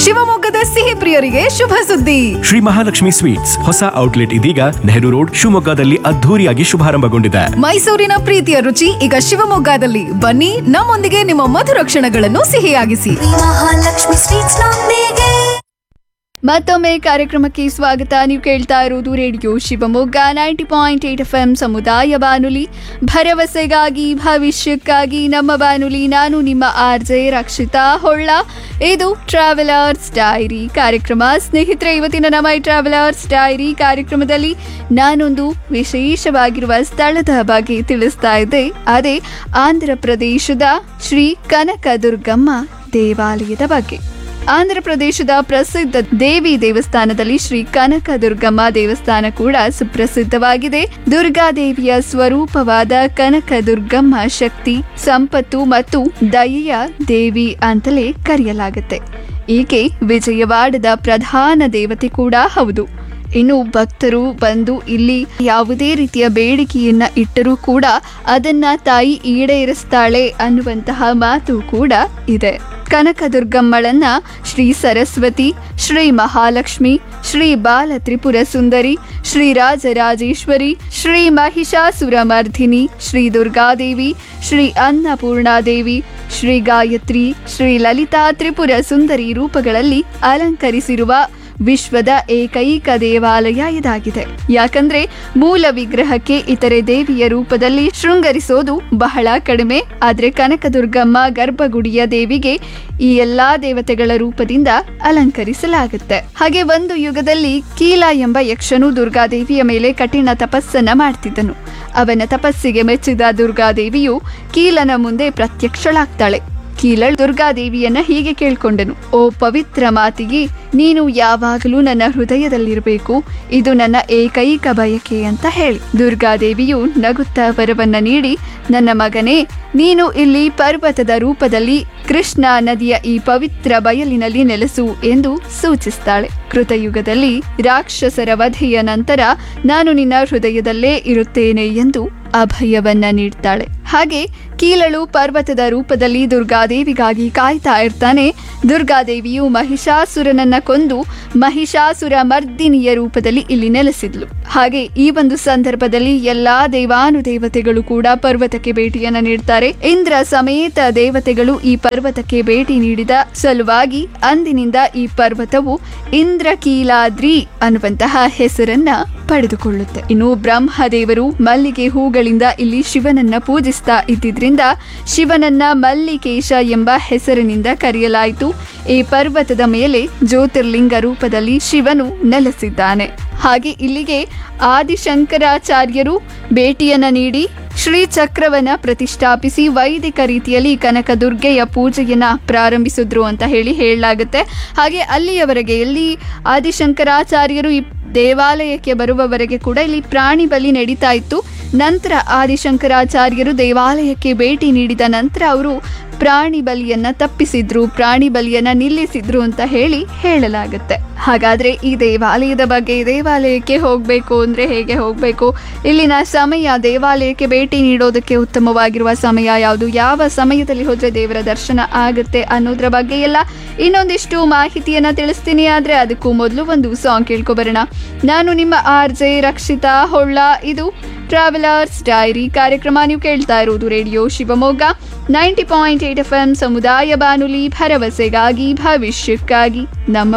ಶಿವಮೊಗ್ಗದ ಸಿಹಿ ಪ್ರಿಯರಿಗೆ ಶುಭ ಸುದ್ದಿ ಶ್ರೀ ಮಹಾಲಕ್ಷ್ಮಿ ಸ್ವೀಟ್ಸ್ ಹೊಸ ಔಟ್ಲೆಟ್ ಇದೀಗ ನೆಹರು ರೋಡ್ ಶಿವಮೊಗ್ಗದಲ್ಲಿ ಅದ್ಧೂರಿಯಾಗಿ ಶುಭಾರಂಭಗೊಂಡಿದೆ ಮೈಸೂರಿನ ಪ್ರೀತಿಯ ರುಚಿ ಈಗ ಶಿವಮೊಗ್ಗದಲ್ಲಿ ಬನ್ನಿ ನಮ್ಮೊಂದಿಗೆ ನಿಮ್ಮ ಮಧುರ ಕ್ಷಣಗಳನ್ನು ಸಿಹಿಯಾಗಿಸಿ ಮಹಾಲಕ್ಷ್ಮಿ ಸ್ವೀಟ್ಸ್ ನೊಂದಿಗೆ ಮತ್ತೊಮ್ಮೆ ಕಾರ್ಯಕ್ರಮಕ್ಕೆ ಸ್ವಾಗತ ನೀವು ಕೇಳ್ತಾ ಇರುವುದು radio Shivamogga ninety point eight F M ಸಮುದಾಯ ಬಾನುಲಿ ಭರವಸೆಗಾಗಿ ಭವಿಷ್ಯಕ್ಕಾಗಿ ನಮ್ಮ ಬಾನುಲಿ ನಾನು ನಿಮ್ಮ ಆರ್ ಜೆ ರಕ್ಷಿತಾ ಹೊಳ್ಳ ಇದು ಟ್ರಾವೆಲರ್ಸ್ ಡೈರಿ ಕಾರ್ಯಕ್ರಮ ಸ್ನೇಹಿತರೆ ಇವತ್ತಿನ ನಮ್ಮ ಈ ಟ್ರಾವೆಲರ್ಸ್ ಡೈರಿ ಕಾರ್ಯಕ್ರಮದಲ್ಲಿ ನಾನೊಂದು ವಿಶೇಷವಾಗಿರುವ ಸ್ಥಳದ ಬಗ್ಗೆ ತಿಳಿಸ್ತಾ ಇದ್ದೆ ಅದೇ ಆಂಧ್ರ ಪ್ರದೇಶದ ಶ್ರೀ ಕನಕದುರ್ಗಮ್ಮ ದೇವಾಲಯದ ಬಗ್ಗೆ ಆಂಧ್ರ ಪ್ರದೇಶದ ಪ್ರಸಿದ್ಧ ದೇವಿ ದೇವಸ್ಥಾನದಲ್ಲಿ ಶ್ರೀ ಕನಕ ದುರ್ಗಮ್ಮ ದೇವಸ್ಥಾನ ಕೂಡ ಸುಪ್ರಸಿದ್ಧವಾಗಿದೆ ದುರ್ಗಾದೇವಿಯ ಸ್ವರೂಪವಾದ ಕನಕ ದುರ್ಗಮ್ಮ ಶಕ್ತಿ ಸಂಪತ್ತು ಮತ್ತು ದಯೆಯ ದೇವಿ ಅಂತಲೇ ಕರೆಯಲಾಗುತ್ತೆ ಈಕೆ ವಿಜಯವಾಡದ ಪ್ರಧಾನ ದೇವತೆ ಕೂಡ ಹೌದು ಇನ್ನು ಭಕ್ತರು ಬಂದು ಇಲ್ಲಿ ಯಾವುದೇ ರೀತಿಯ ಬೇಡಿಕೆಯನ್ನ ಇಟ್ಟರೂ ಕೂಡ ಅದನ್ನ ತಾಯಿ ಈಡೇರಿಸ್ತಾಳೆ ಅನ್ನುವಂತಹ ಮಾತು ಕೂಡ ಇದೆ ಕನಕದುರ್ಗಮ್ಮಳನ್ನ ಶ್ರೀ ಸರಸ್ವತಿ ಶ್ರೀ ಮಹಾಲಕ್ಷ್ಮಿ ಶ್ರೀ ಬಾಲ ತ್ರಿಪುರ ಸುಂದರಿ ಶ್ರೀ ರಾಜರಾಜೇಶ್ವರಿ ಶ್ರೀ ಮಹಿಷಾಸುರ ಮರ್ಧಿನಿ ಶ್ರೀ ದುರ್ಗಾದೇವಿ ಶ್ರೀ ಅನ್ನಪೂರ್ಣಾದೇವಿ ಶ್ರೀ ಗಾಯತ್ರಿ ಶ್ರೀ ಲಲಿತಾ ತ್ರಿಪುರ ಸುಂದರಿ ರೂಪಗಳಲ್ಲಿ ಅಲಂಕರಿಸಿರುವ ವಿಶ್ವದ ಏಕೈಕ ದೇವಾಲಯ ಇದಾಗಿದೆ ಯಾಕಂದ್ರೆ ಮೂಲ ವಿಗ್ರಹಕ್ಕೆ ಇತರೆ ದೇವಿಯ ರೂಪದಲ್ಲಿ ಶೃಂಗರಿಸೋದು ಬಹಳ ಕಡಿಮೆ ಆದ್ರೆ ಕನಕದುರ್ಗಮ್ಮ ಗರ್ಭಗುಡಿಯ ದೇವಿಗೆ ಈ ಎಲ್ಲಾ ದೇವತೆಗಳ ರೂಪದಿಂದ ಅಲಂಕರಿಸಲಾಗುತ್ತೆ ಹಾಗೆ ಒಂದು ಯುಗದಲ್ಲಿ ಕೀಲ ಎಂಬ ಯಕ್ಷನು ದುರ್ಗಾದೇವಿಯ ಮೇಲೆ ಕಠಿಣ ತಪಸ್ಸನ್ನ ಮಾಡ್ತಿದ್ದನು ಅವನ ತಪಸ್ಸಿಗೆ ಮೆಚ್ಚಿದ ದುರ್ಗಾದೇವಿಯು ಕೀಲನ ಮುಂದೆ ಪ್ರತ್ಯಕ್ಷಳಾಗ್ತಾಳೆ ಕೀಲಳ್ ದುರ್ಗಾದೇವಿಯನ್ನ ಹೀಗೆ ಕೇಳ್ಕೊಂಡನು ಓ ಪವಿತ್ರ ಮಾತಿಗೆ ನೀನು ಯಾವಾಗಲೂ ನನ್ನ ಹೃದಯದಲ್ಲಿರಬೇಕು ಇದು ನನ್ನ ಏಕೈಕ ಬಯಕೆ ಅಂತ ಹೇಳಿ ದುರ್ಗಾದೇವಿಯು ನಗುತ್ತಾ ವರವನ್ನ ನೀಡಿ ನನ್ನ ಮಗನೇ ನೀನು ಇಲ್ಲಿ ಪರ್ವತದ ರೂಪದಲ್ಲಿ ಕೃಷ್ಣ ನದಿಯ ಈ ಪವಿತ್ರ ಬಯಲಿನಲ್ಲಿ ನೆಲೆಸು ಎಂದು ಸೂಚಿಸ್ತಾಳೆ ಕೃತಯುಗದಲ್ಲಿ ರಾಕ್ಷಸರ ವಧೆಯ ನಂತರ ನಾನು ನಿನ್ನ ಹೃದಯದಲ್ಲೇ ಇರುತ್ತೇನೆ ಎಂದು ಅಭಯವನ್ನ ನೀಡ್ತಾಳೆ ಹಾಗೆ ಕೀಲಳು ಪರ್ವತದ ರೂಪದಲ್ಲಿ ದುರ್ಗಾದೇವಿಗಾಗಿ ಕಾಯ್ತಾ ಇರ್ತಾನೆ ದುರ್ಗಾದೇವಿಯು ಮಹಿಷಾಸುರನನ್ನ ಕೊಂದು ಮಹಿಷಾಸುರ ಮರ್ದಿನಿಯ ರೂಪದಲ್ಲಿ ಇಲ್ಲಿ ನೆಲೆಸಿದ್ಲು ಹಾಗೆ ಈ ಒಂದು ಸಂದರ್ಭದಲ್ಲಿ ಎಲ್ಲಾ ದೇವಾನುದೇವತೆಗಳು ಕೂಡ ಪರ್ವತಕ್ಕೆ ಭೇಟಿಯನ್ನ ನೀಡ್ತಾರೆ ಇಂದ್ರ ಸಮೇತ ದೇವತೆಗಳು ಈ ಪರ್ವತಕ್ಕೆ ಭೇಟಿ ನೀಡಿದ ಸಲುವಾಗಿ ಅಂದಿನಿಂದ ಈ ಪರ್ವತವು ಇಂದ್ರಕೀಲಾದ್ರಿ ಅನ್ನುವಂತಹ ಹೆಸರನ್ನ ಪಡೆದುಕೊಳ್ಳುತ್ತೆ ಇನ್ನು ಬ್ರಹ್ಮದೇವರು ಮಲ್ಲಿಗೆ ಹೂಗಳಿಂದ ಇಲ್ಲಿ ಶಿವನನ್ನ ಪೂಜಿಸ್ತಾ ಇದ್ದಿದ್ರಿಂದ ಶಿವನನ್ನ ಮಲ್ಲಿಕೇಶ ಎಂಬ ಹೆಸರಿನಿಂದ ಕರೆಯಲಾಯಿತು ಈ ಪರ್ವತದ ಮೇಲೆ ಜ್ಯೋತಿರ್ಲಿಂಗ ರೂಪದಲ್ಲಿ ಶಿವನು ನೆಲೆಸಿದ್ದಾನೆ ಹಾಗೆ ಇಲ್ಲಿಗೆ ಆದಿಶಂಕರಾಚಾರ್ಯರು ಭೇಟಿಯನ್ನ ನೀಡಿ ಶ್ರೀ ಚಕ್ರವನ್ನ ಪ್ರತಿಷ್ಠಾಪಿಸಿ ವೈದಿಕ ರೀತಿಯಲ್ಲಿ ಕನಕ ದುರ್ಗೆಯ ಪೂಜೆಯನ್ನ ಪ್ರಾರಂಭಿಸಿದ್ರು ಅಂತ ಹೇಳಿ ಹೇಳಲಾಗುತ್ತೆ ಹಾಗೆ ಅಲ್ಲಿಯವರೆಗೆ ಎಲ್ಲಿ ಆದಿಶಂಕರಾಚಾರ್ಯರು ಈ ದೇವಾಲಯಕ್ಕೆ ಬರುವವರೆಗೆ ಕೂಡ ಇಲ್ಲಿ ಪ್ರಾಣಿ ಬಲಿ ನಡೀತಾ ಇತ್ತು ನಂತರ ಆದಿಶಂಕರಾಚಾರ್ಯರು ದೇವಾಲಯಕ್ಕೆ ಭೇಟಿ ನೀಡಿದ ನಂತರ ಅವರು ಪ್ರಾಣಿ ಬಲಿಯನ್ನ ತಪ್ಪಿಸಿದ್ರು ಪ್ರಾಣಿ ಬಲಿಯನ್ನ ನಿಲ್ಲಿಸಿದ್ರು ಅಂತ ಹೇಳಿ ಹೇಳಲಾಗುತ್ತೆ ಹಾಗಾದ್ರೆ ಈ ದೇವಾಲಯದ ಬಗ್ಗೆ ದೇವಾಲಯಕ್ಕೆ ಹೋಗಬೇಕು ಅಂದ್ರೆ ಹೇಗೆ ಹೋಗಬೇಕು ಇಲ್ಲಿನ ಸಮಯ ದೇವಾಲಯಕ್ಕೆ ಭೇಟಿ ನೀಡೋದಕ್ಕೆ ಉತ್ತಮವಾಗಿರುವ ಸಮಯ ಯಾವುದು ಯಾವ ಸಮಯದಲ್ಲಿ ಹೋದ್ರೆ ದೇವರ ದರ್ಶನ ಆಗುತ್ತೆ ಅನ್ನೋದ್ರ ಬಗ್ಗೆ ಎಲ್ಲ ಇನ್ನೊಂದಿಷ್ಟು ಮಾಹಿತಿಯನ್ನ ತಿಳಿಸ್ತೀನಿ ಆದ್ರೆ ಅದಕ್ಕೂ ಮೊದಲು ಒಂದು ಸಾಂಗ್ ಕೇಳ್ಕೊಬರೋಣ ನಾನು ನಿಮ್ಮ ಆರ್ ಜೆ ರಕ್ಷಿತಾ ಹೊಳ್ಳ ಇದು ಟ್ರಾವೆಲರ್ಸ್ ಡೈರಿ ಕಾರ್ಯಕ್ರಮ ನೀವು ಕೇಳ್ತಾ ಇರುವುದು radio Shivamogga ninety point eight F M ಸಮುದಾಯ ಬಾನುಲಿ ಭರವಸೆಗಾಗಿ ಭವಿಷ್ಯಕ್ಕಾಗಿ ನಮ್ಮ